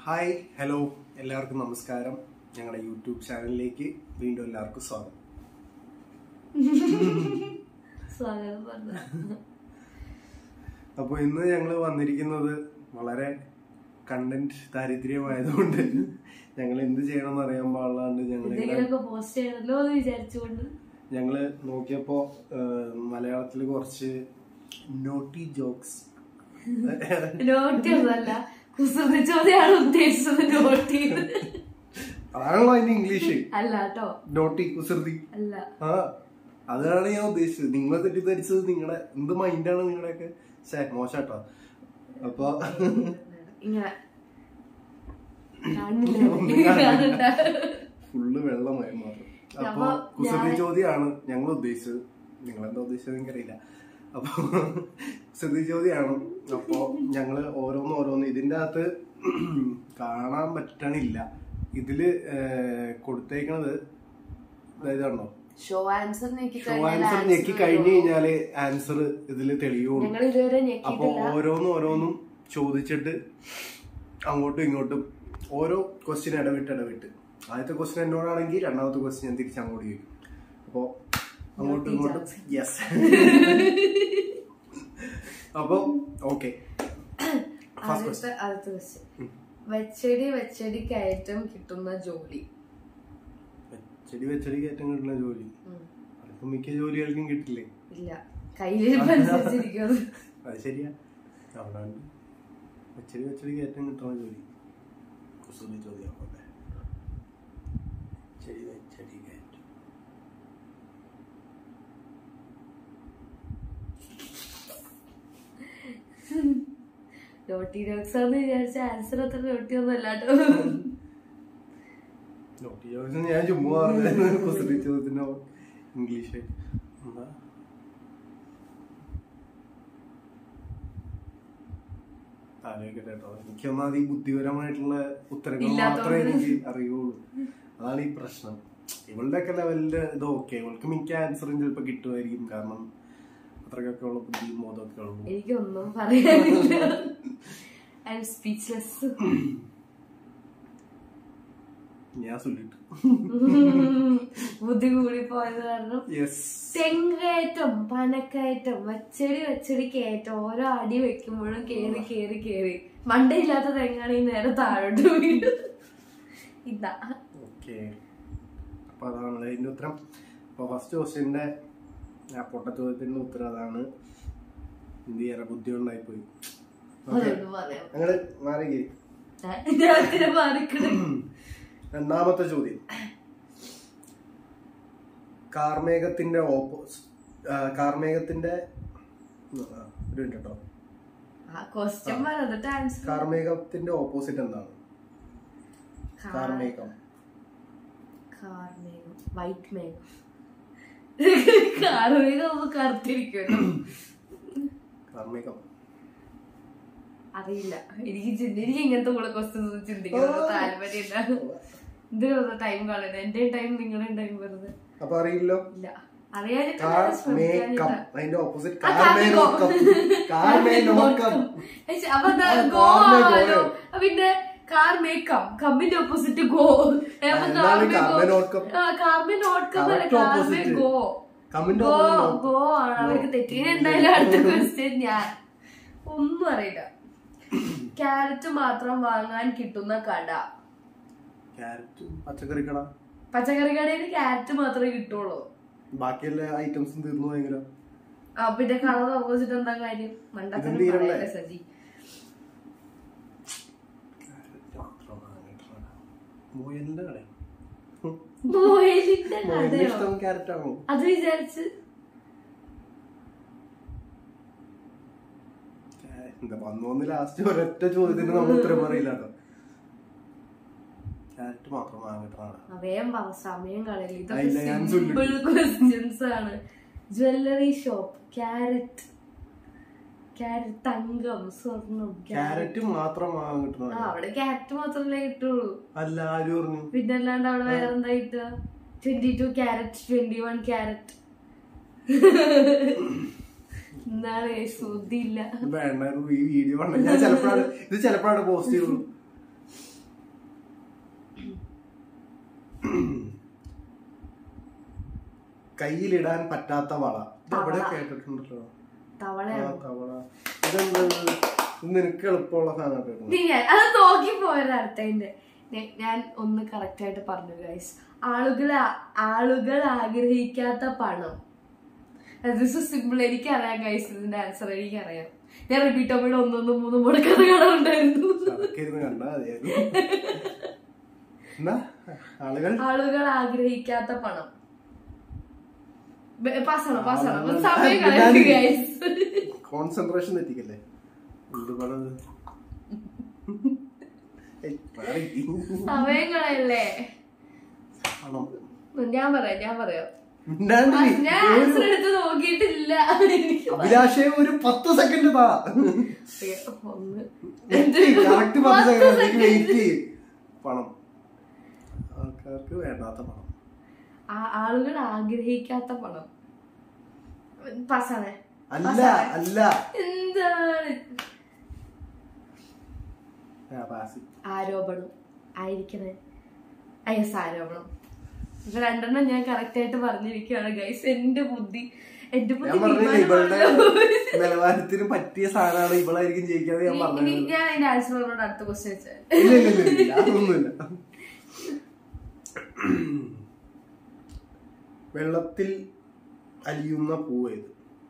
Hi hello എല്ലാവർക്കും നമസ്കാരം ഞങ്ങളുടെ യൂട്യൂബ് ചാനലിലേക്ക് വീണ്ടും എല്ലാവർക്കും സ്വാഗതം സ്വാഗതം പറഞ്ഞു അപ്പോൾ ഇന്ന് ഞങ്ങൾ വന്നിരിക്കുന്നത് വളരെ കണ്ടന്റ് ദാരിദ്ര്യമായതുകൊണ്ട് ഞങ്ങൾ എന്ത് ചെയ്യണമെന്ന് അറിയാൻ പാടില്ലാണ്ട് ഞങ്ങൾ എന്തെങ്കിലുമൊക്കെ പോസ്റ്റ് ചെയ്യണല്ലോ എന്ന് വിചാരിച്ചുകൊണ്ട് ഞങ്ങൾ നോക്കിയപ്പോ മലയാളത്തിൽ കുറച്ച് നോട്ടി ജോക്സ് നോട്ടി ഒന്നല്ല കുസൃതി ചോദ്യമാണ് ഉദ്ദേശിച്ചത് നോട്ടി അതാണല്ലോ അതിന്റെ ഇംഗ്ലീഷ് അല്ല കേട്ടോ നോട്ടി കുസൃതി അല്ല ആ അതാണ് ഞാൻ ഉദ്ദേശിച്ചത് നിങ്ങളെ തെറ്റിദ്ധരിച്ചത് നിങ്ങളുടെ എന്ത് മൈൻഡാണ് നിങ്ങളുടെയൊക്കെ ശേ മോശാട്ടോ അപ്പൊ ഇങ്ങനെ കാണില്ല കാണണ്ട ഫുള്ള് വെള്ളമായി മാത്രം അപ്പൊ അപ്പൊ കുസൃതി ഞാൻ- ചോദ്യമാണ് ഞങ്ങൾ ഉദ്ദേശിച്ചത് നിങ്ങളെന്താ ഉദ്ദേശിച്ചത് എനിക്കറിയില്ല അപ്പൊ കുസൃതി ചോദ്യമാണ് അപ്പൊ ഞങ്ങള് ഓരോന്ന് ഓരോന്ന് ഇതിന്റെ അകത്ത് കാണാൻ പറ്റണില്ല ഇതില് ഏർ, കൊടുത്തേക്കണത് അതായത് കണ്ടോ ഷോ ആൻസർ ഞെക്കി ഷോ ആൻസർ ഞെക്കി കഴിഞ്ഞു കഴിഞ്ഞാല് ആൻസർ ഇതില് തെളിയുള്ളൂ ഞങ്ങൾ ഇതുവരെ അപ്പൊ ഞെക്കിയിട്ടില്ല ഓരോന്നും ഓരോന്നും ചോദിച്ചിട്ട് അങ്ങോട്ടും ഇങ്ങോട്ടും ഓരോ ക്വസ്റ്റ്യൻ ഇടവിട്ട് ഇടവിട്ട് ആദ്യത്തെ ക്വസ്റ്റ്യൻ എന്നോടാണെങ്കിൽ രണ്ടാമത്തെ ക്വസ്റ്റ്യൻ ഞാൻ തിരിച്ച് അങ്ങോട്ട് ചോദിക്കും അപ്പോ അങ്ങോട്ടും ഇങ്ങോട്ടും യെസ് അപ്പൊ ഓക്കെ ഫസ്റ്റ് ക്വസ്റ്റ്യൻ ആദ്യത്തെ ആദ്യത്തെ ക്വസ്റ്റ്യൻ വെച്ചടി വെച്ചടി കയറ്റം കിട്ടുന്ന ജോലി ചെടി വെച്ചടി കയറ്റം കിട്ടുന്ന ജോലി ഉം. അതിപ്പോ മിക്ക ജോലികൾക്കും കിട്ടില്ലേ ഇല്ല കയ്യിലിരിപ്പനുസരിച്ചിരിക്കുന്നത് അത് ശരിയാ അവിടാണ്ട് വെച്ചടി വെച്ചടി കയറ്റം കിട്ടുന്ന ജോലി കുസൃതി ചോദ്യമാക്കട്ടെ ചെടി വെച്ചടി കയറ്റം ലോട്ടി ഡോക്സ് ആന്ന് വിചാരിച്ച ആൻസർ അത്ര ലോട്ടി ഒന്നും അല്ലാട്ടോ നോട്ടി ചോദിച്ചാൽ ഞാൻ ചുമ്മാ പറഞ്ഞത് കുസൃതി ചോദ്യത്തിന്റെ ഇംഗ്ലീഷ് എന്താ ആലോചിക്കട്ടെ കേട്ടോ എനിക്കൊന്നാമത് ഈ ബുദ്ധിപരമായിട്ടുള്ള ഉത്തരങ്ങൾ മാത്രമേ ഇല്ലാത്തതുകൊണ്ട്. എനിക്ക് അറിയുള്ളൂ അതാണ് ഈ പ്രശ്നം ഇവളുടെ ഒക്കെ ലെവലില് ഇത് ഓക്കെ ഇവൾക്ക് മിക്ക ആൻസറും ചിലപ്പോ കിട്ടുമായിരിക്കും കാരണം അത്രക്കൊക്കെ ഉള്ള ബുദ്ധിയും ബോധമൊക്കെ ഉള്ളൂ എനിക്കൊന്നും പറയാനില്ല ഐ എം സ്പീച്ച്ലെസ് ഞാൻ ചൊല്ലിട്ടു ബുദ്ധി കൂടി പോയത് കാരണം യെസ് തെങ്ങേറ്റം പനക്കയറ്റം വച്ചടി വച്ചടി കയറ്റം ഓരോ അടി വെക്കുമ്പോഴും കേറി കേറി കേറി മണ്ടയില്ലാത്ത തെങ്ങാണെങ്കിൽ നേരെ താഴോട്ട് വീഴും ഇതാ ഓക്കെ അപ്പൊ അതാണ് അതിന്റെ ഉത്തരം അപ്പൊ ഫസ്റ്റ് ക്വസ്റ്റ്യന്റെ ആ പൊട്ട ചോദ്യത്തിന്റെ ഉത്തരം അതാണ് എന്ത് ചെയ്യാൻ ബുദ്ധി ഉണ്ടായി പോയി അതുകൊണ്ട് പറയാം ഞങ്ങള് മാറി ഞാൻ മാറിക്കണം രണ്ടാമത്തെ ചോദ്യം കാർമേഘത്തിന്റെ ഓപ്പോസ് കാർമേഘത്തിന്റെ ആ, ഒരു മിനിറ്റ് കേട്ടോ ആ ക്വസ്റ്റ്യൻ പറഞ്ഞിട്ട് ആൻസർ കാർമേഘത്തിന്റെ ഓപ്പോസിറ്റ് എന്താണ് കാർമേഘം കാർമേഘം വൈറ്റ് മേഘം കാർമേഘം ആവുമ്പോ കറുത്തിരിക്കുമല്ലോ കാർമേഘം അറിയില്ല എനിക്ക് ചിന്ത- എനിക്ക് ഇങ്ങനത്തെ കൂടെ ക്വസ്റ്റ്യൻസ് ചിന്തിക്കുന്നത് താല്പര്യമില്ല എന്തിനാ ടൈം കളയണം എന്റെ ടൈം നിങ്ങളുടെ ടൈം വെറുതെ അപ്പൊ അറിയില്ലോ ഇല്ല അറിയാനിട്ട് കാർമേഘം അതിന്റെ ഓപ്പോസിറ്റ് ആ, കാർമേഘം കാർമേഘം അപ്പൊ എന്താ ആ, ഗോ കാർമേഘം. ആണല്ലോ അപ്പൊ പിന്നെ കാർ മേക്കം കമ്മിന്റെ ഓപ്പോസിറ്റ് ഗോ എന്താണ് കാർമേഘം? കാർമൻ ഓട്കം Correct കാർമേ opposite. ഗോ കമ്മിന്റെ ഗോ opposite ഗോ ആണ് അവർക്ക് തെറ്റി ഇനി എന്തായാലും അടുത്ത ക്വസ്റ്റ്യൻ ഞാൻ ഒന്നും അറിയില്ല ക്യാരറ്റ് മാത്രം വാങ്ങാൻ കിട്ടുന്ന കട ക്യാരറ്റ് പച്ചക്കറി കട പച്ചക്കറി കടയിൽ ക്യാരറ്റ് മാത്രമേ കിട്ടുള്ളൂ ബാക്കിയുള്ള ഐറ്റംസും തീർന്നു ഭയങ്കര ആ പിന്നെ കളർ ഓപ്പോസിറ്റ് എന്താ കാര്യം മണ്ടത്തരം ഇതും തീരണ്ടേ? പറയല്ലേ സജി ക്യാരറ്റ് മാത്രം വാങ്ങിയിട്ടുള്ള മുയലിന്റെ കട മുയലിന്റെ മുയലിന് കടയോ ഇഷ്ടം ക്യാരറ്റ് ആണോ അത് വിചാരിച്ച് ക്യാ- എന്താ വന്നു വന്ന് ലാസ്റ്റ് ഒരൊറ്റ ചോദ്യത്തിന് നമ്മൾ ഉത്തരം പറയില്ല കേട്ടോ ക്യാരറ്റ് മാത്രം വാങ്ങിയിട്ടാണ് അവയം പറ സമയം കളയില്ല ഇല്ല, ഇതൊക്കെ ഞാൻ സിമ്പിൾ ക്വസ്റ്റ്യൻസ് ആണ് ജ്വല്ലറി ഷോപ്പ് ക്യാരറ്റ് ക്യാരറ്റ് തങ്കം സ്വർണം ക്യാരറ്റ് ക്യാരറ്റ് മാത്രം ആ വാങ്ങിയിട്ടാണ് അവിടെ ക്യാരറ്റ് മാത്രമല്ലേ കിട്ടുള്ളൂ അല്ല ആര് പറഞ്ഞു പിന്നെ അല്ലാണ്ട് അവിടെ വേറെന്താ കിട്ടുക twenty two carat twenty one carat എന്താണ് ശ്രുതിയില്ല ഇത് വേണ്ടായിരുന്നു ഈ വീഡിയോ വേണ്ട ഞാൻ ചിലപ്പോഴാണ് ഇത് ചിലപ്പോഴാണ് പോസ്റ്റ് ചെയ്യുള്ളൂ കയ്യിലിടാൻ പറ്റാത്ത വള ഇത് എവിടെ തവള. കേട്ടിട്ടുണ്ടല്ലോ ആ തവളയാണ് തവള ഇതെന്താ ഇത്? ഇത് നിനക്ക് എളുപ്പമുള്ള സാധനം കേട്ടോ നീ ഞാൻ അത് നോക്കി പോയത് അടുത്തതിന്റെ ഞ- ഞാൻ ഒന്ന് കറക്റ്റ് ആയിട്ട് പറഞ്ഞു ഗൈസ് ആളുകൾ ആ- ആളുകൾ ആഗ്രഹിക്കാത്ത പണം ദിസ് സിമ്പിൾ എനിക്കറിയാം ഗൈസ് ഇതിന്റെ ആൻസർ എനിക്കറിയാം ഞാൻ റിപ്പീറ്റ് ആകുമ്പോൾ ഒന്നൊന്നും മൂന്നും മുടക്കാതെ കാണാറുണ്ടായിരുന്നു അതൊക്കെ ഇരുന്ന് കണ്ടാ മതിയായിരുന്നു എന്നാ ആളുകൾ ആളുകൾ ആഗ്രഹിക്കാത്ത പണം ബെ- പാസ്സാണോ പാസ്സാണോ ആളുകൾ- സമയം ആ, കളയരുത് ഞാൻ- ഗൈസ് കോൺസെൻട്രേഷൻ തെറ്റിക്കല്ലേ എന്ത് പണത് ഏയ്, മാറി. സമയം കളയല്ലേ പണം. ഞാൻ പറയാം ഞാൻ പറയാം മിണ്ടാണ്ട് ആ, ഇരി. ഞാൻ ആൻസർ എടുത്ത് നോക്കിയിട്ടില്ല എനിക്ക് അഭിലാഷേ ഒരു പത്ത് സെക്കൻഡ് താ ഒന്ന് കറക്റ്റ് പത്ത് സെക്കൻഡ് വെയിറ്റ് ചെയ്യ് പണം ആൾക്കാർക്ക് വേണ്ടാത്ത പണം ആ- ആളുകൾ ആഗ്രഹിക്കാത്ത പണം പാസ്സാണേ അല്ല അല്ല എന്താണ് ആ, പാസ്. ആരോപണം ആയിരിക്കണേ യെസ് ആരോപണം ഇത് രണ്ടെണ്ണം ഞാൻ കറക്റ്റ് ആയിട്ട് പറഞ്ഞിരിക്കുകയാണ് ഗൈസ് എന്റെ ബുദ്ധി എന്റെ ബുദ്ധി ഞാൻ പറഞ്ഞില്ലേ ഇവളുടെ തീരുമാനമല്ല. നിലവാരത്തിന് പറ്റിയ സാധനമാണ് ഇവളായിരിക്കും ജയിക്കാതെ ഞാൻ ഇനി- പറഞ്ഞത് ഇനി ഞാൻ അതിന്റെ ആൻസർ പറഞ്ഞോട് അടുത്ത ക്വസ്റ്റ്യൻ വെച്ചാൽ ഇല്ല ഇല്ല ഇല്ല, ഇല്ല അതൊന്നുമില്ല വെള്ളത്തിൽ അലിയുന്ന പൂവേത്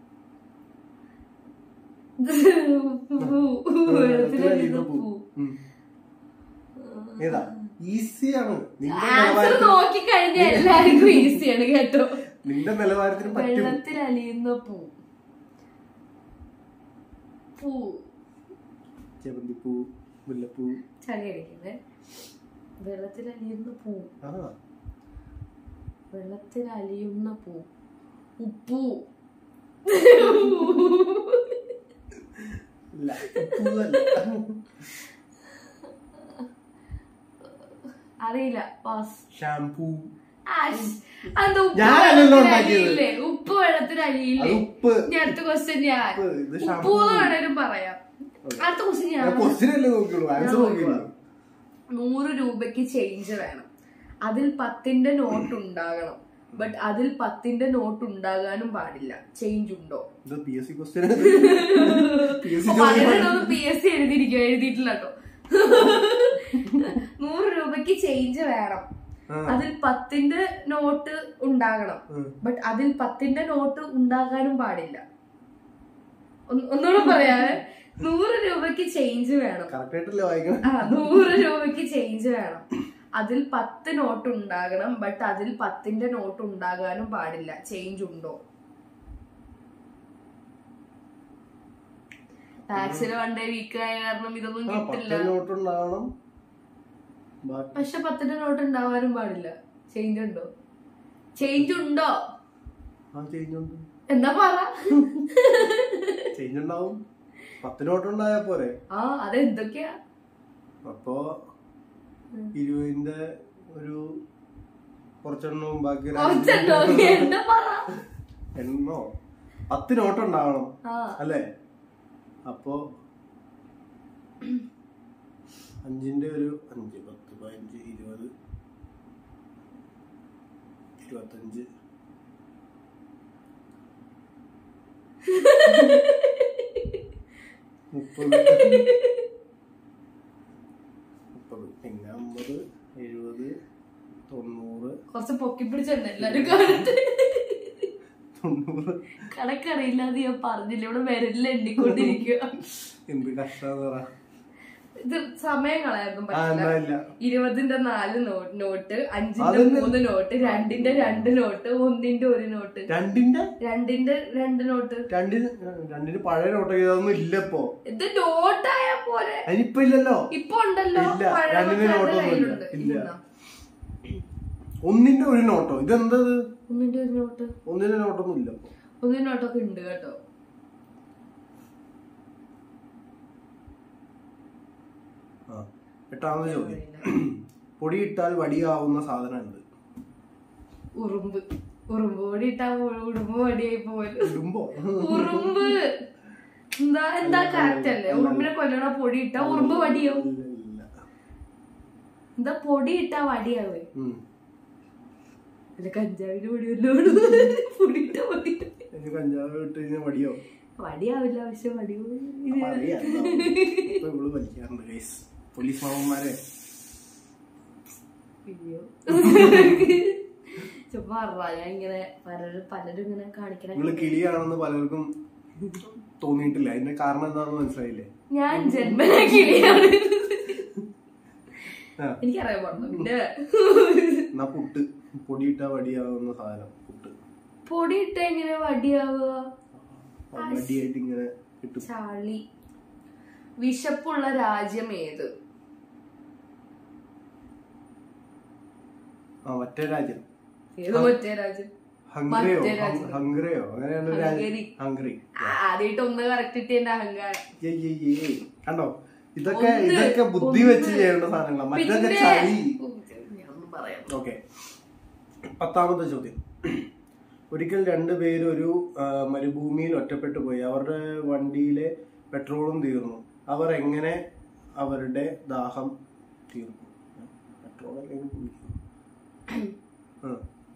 വെള്ളത്തിൽ അലിയുന്ന പൂ ഉം. ഏതാ ഈസിയാണ് നിന്റെ ആൻസർ നിലവാരത്തിന് നോക്കി കഴിഞ്ഞാൽ എല്ലാവർക്കും ഈസിയാണ് കേട്ടോ നിന്റെ നിലവാരത്തിന് പറ്റും വെള്ളത്തിൽ അലിയുന്ന പൂ പൂ ചെവന്തിപ്പൂ മുല്ലപ്പൂ ചളി അടിക്കുന്നേ വെള്ളത്തിൽ അലിയുന്ന പൂ ആ വെള്ളത്തിൽ അലിയുന്ന പൂ ഉപ്പു ഇല്ല പൂവല്ല അറിയില്ല പാസ് ഷാംപൂ ആഷ്. അത് ഉപ്പ് ഞാനല്ലല്ലോ വെള്ളത്തിൽ ഉണ്ടാക്കിയത്. അലിയില്ലേ? ഉപ്പ് വെള്ളത്തിൽ അലിയില്ലേ അത് ഉപ്പ് ഇനി അടുത്ത ക്വസ്റ്റ്യൻ ഞാൻ ഉപ്പ്, ഇത് ഉപ്പ് ഷാംപൂ. എന്ന് വേണേലും പറയാം അടുത്ത ക്വസ്റ്റ്യൻ ഞാൻ ഞാൻ ക്വസ്റ്റ്യൻ അല്ലേ നോക്കിയുള്ളൂ ആൻസർ ഞാൻ നോക്കിയില്ല നൂറ് രൂപയ്ക്ക് ചേഞ്ച് വേണം അതിൽ പത്തിന്റെ നോട്ട് ഉണ്ടാകണം ബട്ട് അതിൽ പത്തിന്റെ നോട്ട് ഉണ്ടാകാനും പാടില്ല ചേഞ്ച് ഉണ്ടോ ഇത് P S C question P S C P S C എഴുതിയിരിക്കും എഴുതിയിട്ടില്ല കേട്ടോ നൂറ് രൂപയ്ക്ക് ചേഞ്ച് വേണം അതിൽ പത്തിന്റെ നോട്ട് ഉണ്ടാകണം ബട്ട് അതിൽ പത്തിന്റെ നോട്ട് ഉണ്ടാകാനും പാടില്ല ഒന്ന് ഒന്നുകൂടെ പറയാവേ നൂറ് രൂപയ്ക്ക് ചേഞ്ച് വേണം കറക്റ്റ് ആയിട്ടല്ലേ വായിക്കണം ആ നൂറ് രൂപയ്ക്ക് ചേഞ്ച് വേണം അതിൽ പത്ത് നോട്ട് ഉണ്ടാകണം ബട്ട് അതിൽ പത്തിന്റെ നോട്ട് ഉണ്ടാകാനും പാടില്ല ചേഞ്ച് ഉണ്ടോ ടാക്സിന് വണ്ടേ വീക്കായ കാരണം ഇതൊന്നും ആ കിട്ടില്ല പത്ത് നോട്ട് ഉണ്ടാവണം ബാക്കി പക്ഷെ പത്തിന്റെ നോട്ട് ഉണ്ടാവാനും പാടില്ല ചേഞ്ച് ഉണ്ടോ ചേഞ്ച് ഉണ്ടോ ആ ചേഞ്ച് ഉണ്ട് എന്താ പറ ചേഞ്ച് ഉണ്ടാവും പത്ത് നോട്ട് ഉണ്ടായാ പോരെ ആ അതെന്തൊക്കെയാ അപ്പോ ഇരുപതിന്റെ ഒരു കുറച്ചെണ്ണവും ബാക്കി ഒരു കുറച്ചല്ലോ എന്താ പറ എണ്ണോ പത്ത് നോട്ട് ഉണ്ടാവണം ആ അല്ലേ അപ്പോ അഞ്ചിന്റെ ഒരു അഞ്ച് പത്ത് പതിനഞ്ച് ഇരുപത് ഇരുപത്തഞ്ച് മുപ്പത് മുപ്പത് പിന്നെ അമ്പത് എഴുപത് തൊണ്ണൂറ് കുറച്ച് പൊക്കി പിടിച്ചുണ്ട് എല്ലാരും കാലത്ത് തൊണ്ണൂറ് കണക്കറിയില്ലാതെ ഞാൻ പറഞ്ഞില്ല ഇവിടെ വിരലിൽ എണ്ണിക്കൊണ്ടിരിക്കുക എന്ത് കഷ്ടാന്ന് പറ ഇത് സമയം കളയാനും ആ പറ്റില്ല എന്താ ഇല്ല ഇരുപതിന്റെ നാല് നോ- നോട്ട് അഞ്ചിന്റെ അതെന്ത്? മൂന്ന് നോട്ട് രണ്ടിന്റെ രണ്ട് നോട്ട് ഒന്നിന്റെ ഒരു നോട്ട് രണ്ടിന്റെ രണ്ടിന്റെ രണ്ട് നോട്ട് രണ്ടിന് രണ്ടിന് പഴയ നോട്ട് ഇതൊന്നും ഇല്ല ഇപ്പൊ ഇത് നോട്ടായാ പോലെ അതിനിപ്പൊ ഇല്ലല്ലോ ഇപ്പൊ ഉണ്ടല്ലോ ഇല്ല, പഴയ രണ്ടിന് നോട്ടുകാരുടെ നോട്ടൊന്നും ഇല്ല. കയ്യിലുണ്ട്. ഇല്ല. ഇന്നാ. ഒന്നിന്റെ ഒരു നോട്ടോ ഇതെന്തത് ഒന്നിന്റെ ഒരു നോട്ട് ഒന്നിന്റെ നോട്ടൊന്നും ഇല്ല ഇപ്പൊ ഒന്നിന്റെ നോട്ടൊക്കെ ഉണ്ട് കേട്ടോ ആ എട്ടാമത് ചോദ്യം പൊടിയിട്ടാൽ വടിയാവുന്ന സാധനം ഉണ്ട് ഉറുമ്പ് ഉറുമ്പ് പൊടി ഇട്ടാ ഉറുമ്പ് വടിയായി പോലും ഇടുമ്പോ ഉറുമ്പ് എന്താ എന്താ കറക്റ്റ് അല്ലേ ഉറുമ്പിനെ കൊല്ലണ പൊടി ഇട്ടാ ഉറുമ്പ് വടിയാവും ഇല്ല, ഇല്ല. എന്താ പൊടി ഇട്ടാ വടിയാവേ ഉം. അല്ല കഞ്ചാവിന് പൊടിയല്ലോ പൊടിയിട്ട മതി ഇനി കഞ്ചാവ് ഇട്ട് കഴിഞ്ഞാൽ വടിയോ വടിയാവില്ല പക്ഷെ വടി അപ്പൊ അറിയാം. ഇപ്പൊ ഇവള് വലിക്കാറുണ്ട് ഗൈസ് പോലീസ് മാമന്മാരെ അയ്യോ ചുമ്മാ പറഞ്ഞ ഞാൻ ഇങ്ങനെ പലരും പലരും ഇങ്ങനെ കാണിക്കണ ഇവള് കിളിയാണെന്ന് പലർക്കും തോന്നിയിട്ടില്ല അതിന്റെ കാരണം എന്താണെന്ന് മനസ്സിലായില്ലേ ഞാൻ ജന്മനാ കിളിയാണ് ആ എനിക്കറിയാൻ പറഞ്ഞു പിന്നെ എന്നാ പുട്ട് പൊടിയിട്ട വടിയാവുന്ന സാധനം പുട്ട് പൊടിയിട്ട എങ്ങനെ വടിയാവുക ആ വടിയായിട്ട് ഇങ്ങനെ കിട്ടും ചാളി വിശപ്പുള്ള രാജ്യം ഏത് ആ മറ്റേ രാജ്യം ഏത് മറ്റേ രാജ്യം ഹംഗ്രയോ മറ്റേ രാജ്യം. ഹംഗ്രയോ അങ്ങനെയാണ് ഒരു രാജ്യം ഹംഗറി. ഹംഗറി ആദ്യമായിട്ട് ഒന്ന് കറക്റ്റ് ഇട്ട് എന്റെ അഹങ്കാരം ഏയ് ഏയ് ഏയ്. കണ്ടോ ഇതൊക്കെ ഒന്ന്, ഇതൊക്കെ ബുദ്ധി ഒന്ന്. വെച്ച് ചെയ്യേണ്ട സാധനങ്ങളാണ് മറ്റൊക്കെ പിന്നെ ചളി ഞാനൊന്നും പറയാം ഓക്കെ പത്താമത്തെ ചോദ്യം ഒരിക്കൽ രണ്ടുപേര് ഒരു ആ, മരുഭൂമിയിൽ ഒറ്റപ്പെട്ടു പോയി അവരുടെ വണ്ടിയിലെ പെട്രോളും തീർന്നു അവർ എങ്ങനെ അവരുടെ ദാഹം തീർന്നു പെട്രോൾ അല്ലെങ്കിൽ കുടിക്കും ആ.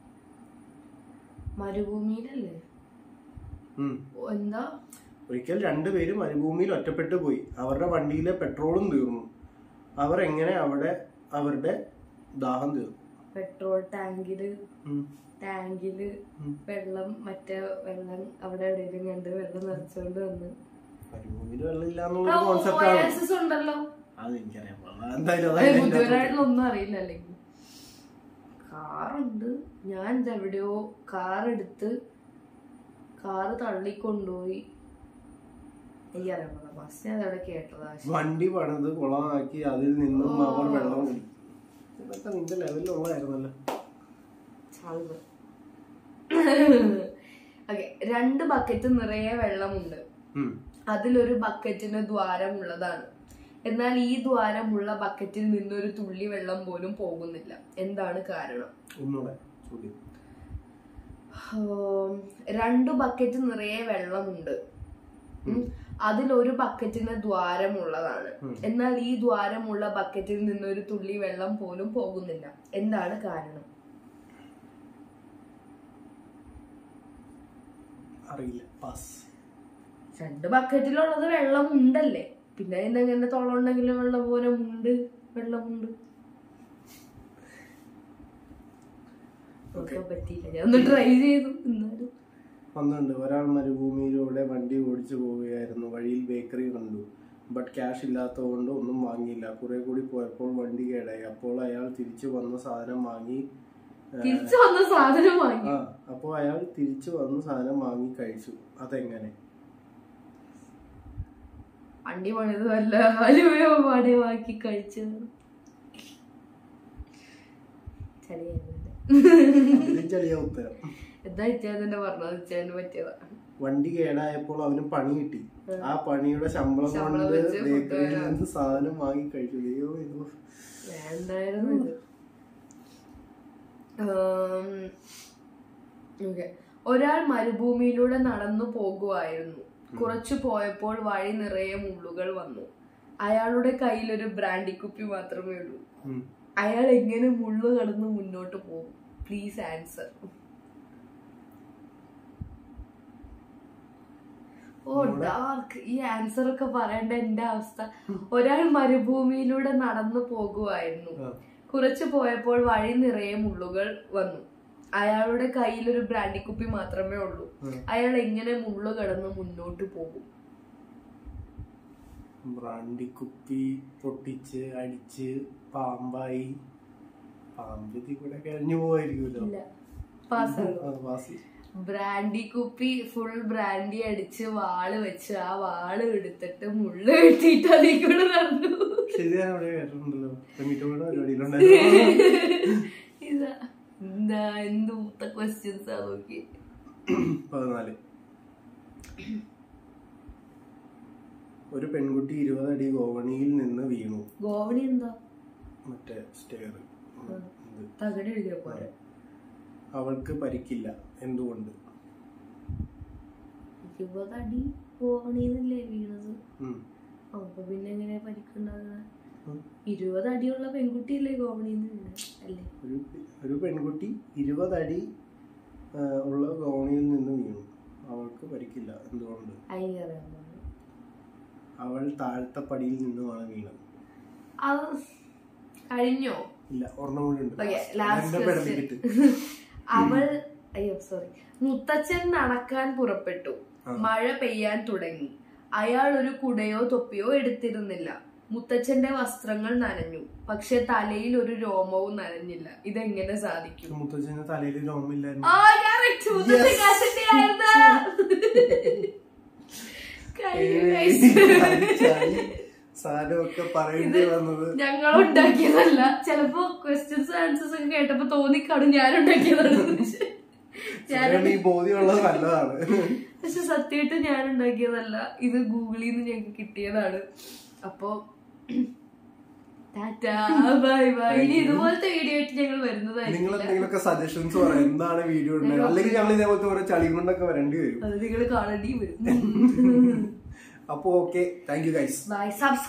മരുഭൂമിയിലല്ലേ ഉം. ഓ, എന്താ ഒരിക്കൽ രണ്ടുപേര് മരുഭൂമിയിൽ ഒറ്റപ്പെട്ടു പോയി അവരുടെ വണ്ടിയിലെ പെട്രോളും തീർന്നു അവർ എങ്ങനെ അവിടെ അവരുടെ ദാഹം തീർന്നു പെട്രോൾ ടാങ്കില് ഉം. ടാങ്കില് ഉം. വെള്ളം മറ്റേ വെള്ളം അവിടെ എവിടെയെങ്കിലും കണ്ട് വെള്ളം നിറച്ചോണ്ട് വന്ന് മരുഭൂമിയിൽ വെള്ളം ഇല്ല എന്നുള്ള കോൺസെപ്റ്റ് ആണ് ഓയാസിസ് ഉണ്ടല്ലോ അത് എനിക്കറിയാം പാടില്ല. എന്തായാലും അത് അതായത് എൻ്റെ ബുദ്ധിപരമായിട്ടുള്ള ഒന്നും അറിയില്ല അല്ലെങ്കിൽ കാറുണ്ട് ഞാൻ ഇതെവിടെയോ കാർ എടുത്ത് കാറ് തള്ളിക്കൊണ്ടുപോയി എനിക്കറിയാം ഫസ്റ്റ് ഞാൻ അവിടെ കേട്ടതാ പക്ഷെ വണ്ടി പണിത് കുളമാക്കി അതിൽ നിന്നും ഓ. അവർ വെള്ളം കുടിക്കും ഇതൊക്കെ നിന്റെ ലെവലിലുള്ളതായിരുന്നല്ലോ ചാൾവ് ഓക്കെ രണ്ട് ബക്കറ്റ് നിറയെ വെള്ളമുണ്ട് ഉം. അതിലൊരു ബക്കറ്റിന് ദ്വാരമുള്ളതാണ് എന്നാൽ ഈ ദ്വാരമുള്ള ബക്കറ്റിൽ നിന്നൊരു തുള്ളി വെള്ളം പോലും പോകുന്നില്ല എന്താണ് കാരണം ഒന്നുകൂടെ ചോദ്യം ഉം, രണ്ടു ബക്കറ്റ് നിറയെ വെള്ളമുണ്ട് ഉം. അതിലൊരു ബക്കറ്റിന് ദ്വാരമുള്ളതാണ് എന്നാൽ ഈ ദ്വാരമുള്ള ബക്കറ്റിൽ നിന്നൊരു തുള്ളി വെള്ളം പോലും പോകുന്നില്ല എന്താണ് കാരണം അറിയില്ല പാസ് രണ്ട് ബക്കറ്റിലുള്ളത് വെള്ളം ഉണ്ടല്ലേ പിന്നെ അതിന്റെ അങ്ങനെ തൊള്ളുണ്ടെങ്കിലും വെള്ളം പോലെ ഉണ്ട് വെള്ളമുണ്ട് നോക്കാൻ പറ്റിയില്ല ഞാൻ ഒന്ന് ട്രൈ ചെയ്തു എന്നാലും പന്ത്രണ്ട് ഒരാൾ മരുഭൂമിയിലൂടെ വണ്ടി ഓടിച്ചു പോവുകയായിരുന്നു വഴിയിൽ ബേക്കറി കണ്ടു ബട്ട് ക്യാഷ് ഇല്ലാത്തതുകൊണ്ട് ഒന്നും വാങ്ങിയില്ല കുറെ കൂടി പോയപ്പോൾ വണ്ടി കേടായി അപ്പോൾ അയാൾ തിരിച്ചു വന്ന സാധനം വാങ്ങി ആ, തിരിച്ചു വന്ന സാധനം വാങ്ങി ആ അപ്പോൾ അയാൾ തിരിച്ചു വന്ന് സാധനം വാങ്ങി കഴിച്ചു അതെങ്ങനെ വണ്ടി പണിത് വല്ല ഹലുവയോ പാടേവാക്കി കഴിച്ചത് ചളിയായിരുന്നില്ല അതിലും ചെറിയ ഉത്തരം എന്താ ഇച്ചാന്നെ പറഞ്ഞത് ഇച്ചാന് പറ്റിയതാ വണ്ടി കേടായപ്പോൾ അവന് പണി കിട്ടി ആ പണിയുടെ ശമ്പളം ശമ്പളം കൊണ്ട് വെച്ച് ബേക്കറിയിൽ ഫുഡ് നിന്ന് സാധനം വാങ്ങി കഴിച്ചു അയ്യോ ഇത് വേണ്ടായിരുന്നു ഇത് ഓക്കെ ഒരാൾ മരുഭൂമിയിലൂടെ നടന്നു പോകുമായിരുന്നു കുറച്ചു പോയപ്പോൾ വഴി നിറയെ മുള്ളുകൾ വന്നു അയാളുടെ കയ്യിൽ ഒരു ബ്രാൻഡി കുപ്പി മാത്രമേ ഉള്ളൂ ഉം. അയാൾ എങ്ങനെ മുള്ളു കടന്ന് മുന്നോട്ട് പോകും പ്ലീസ് ആൻസർ ഓ ഡാർക്ക് ഈ ആൻസർ ഒക്കെ പറയേണ്ട എന്റെ അവസ്ഥ ഒരാൾ മരുഭൂമിയിലൂടെ നടന്നു പോകുമായിരുന്നു ആ. കുറച്ചു പോയപ്പോൾ വഴി നിറയെ മുള്ളുകൾ വന്നു അയാളുടെ കയ്യിൽ ഒരു ബ്രാൻഡി കുപ്പി മാത്രമേ ഉള്ളൂ ഉം. അയാൾ എങ്ങനെ മുള്ളു കടന്ന് മുന്നോട്ട് പോകും ബ്രാൻഡി കുപ്പി പൊട്ടിച്ച് അടിച്ച് പാമ്പായി പാമ്പ് ഇതിൽ കൂടെ കഴിഞ്ഞു പോവായിരിക്കുമല്ലോ ഇല്ല പാസ്സാകും ആ, വാസി ബ്രാൻഡി കുപ്പി ഫുൾ ബ്രാൻഡി അടിച്ച് വാള് വെച്ച് ആ വാള് എടുത്തിട്ട് മുള്ളു വെട്ടിയിട്ട് അതിൽ കൂടെ നടന്നു ശരി ഞാൻ അവിടെ കേട്ടിട്ടുണ്ടല്ലോ മീറ്റോടെ പരിപാടിയിലുണ്ടായിരുന്നു ഇതാ എന്താ എന്ത് മൂത്ത ക്വസ്റ്റ്യൻസ് ആ നോക്കി പതിനാല് ഒരു പെൺകുട്ടി ഇരുപതടി ഗോവണിയിൽ നിന്ന് വീണു ഗോവണി എന്താ മറ്റേ സ്റ്റെയർ തകടി എഴുതിയ പോലെ അവൾക്ക് പരിക്കില്ല എന്തുകൊണ്ട് ഇരുപതടി ഗോവണിന്നല്ലേ വീണത് ഉം. അപ്പൊ പിന്നെ എങ്ങനെ പരിക്കുണ്ടാകുക ഇരുപത് അടിയുള്ള പെൺകുട്ടിയല്ലേ ഗോവണിന്ന് വീണെ? അല്ലേ ഒരു ഒരു പെൺകുട്ടി ഇരുപതടി ആ, ഉള്ള ഗോണിയിൽ നിന്ന് വീണു അവൾക്ക് പരിക്കില്ല എന്തുകൊണ്ട് അയ്യറിയാൻ അവൾ താഴത്തെ പടിയിൽ നിന്നുമാണ് വീണത് അത് കഴിഞ്ഞോ ഇല്ല ഒരെണ്ണം കൂടി ഉണ്ട് ഓക്കെ എന്റെ ലാസ്റ്റ് പെടലിക്കിട്ട് അവൾ അയ്യോ സോറി മുത്തച്ഛൻ നടക്കാൻ പുറപ്പെട്ടു ആ. മഴ പെയ്യാൻ തുടങ്ങി അയാൾ ഒരു കുടയോ തൊപ്പിയോ എടുത്തിരുന്നില്ല മുത്തച്ഛന്റെ വസ്ത്രങ്ങൾ നനഞ്ഞു പക്ഷെ തലയിൽ ഒരു രോമവും നനഞ്ഞില്ല ഇതെങ്ങനെ സാധിക്കും മുത്തച്ഛന് തലയിൽ രോമില്ലായിരുന്നു ആ, correct. മുത്തച്ഛൻ Yes. കാശിന്റെ ആയിരുന്നാ. കഴിഞ്ഞു, guys. സാധനമൊക്കെ പറയേണ്ടി വന്നത് ഞങ്ങൾ ഉണ്ടാക്കിയതല്ല ചിലപ്പോ ക്വസ്റ്റ്യൻസ് ആൻസേഴ്സ് ഒക്കെ കേട്ടപ്പോ തോന്നിക്കാണും ഞാൻ ഉണ്ടാക്കിയതാണ് ഞാൻ സ്വയം ഈ ബോധ്യമുള്ളത് നല്ലതാണ് പക്ഷെ സത്യമായിട്ട് ഞാൻ ഉണ്ടാക്കിയതല്ല ഇത് ഗൂഗിളിൽ നിന്ന് ഞങ്ങൾക്ക് കിട്ടിയതാണ് അപ്പോ ടാറ്റാ ബൈ ബൈ ഇനി ഇതുപോലത്തെ വീഡിയോ ആയിട്ട് ഞങ്ങൾ നിങ്ങൾ വരുന്നതായിരിക്കും എന്തെങ്കിലുമൊക്കെ സജഷൻസ് പറയാം എന്താണ് വീഡിയോ ഉണ്ടായത് അല്ലെങ്കിൽ ഞങ്ങൾ ഇതേപോലത്തെ ഓരോ ചളി കൊണ്ടൊക്കെ വരേണ്ടി വരും അത് നിങ്ങൾ കാണേണ്ടി വരും അപ്പൊ okay thank you guys bye subscribe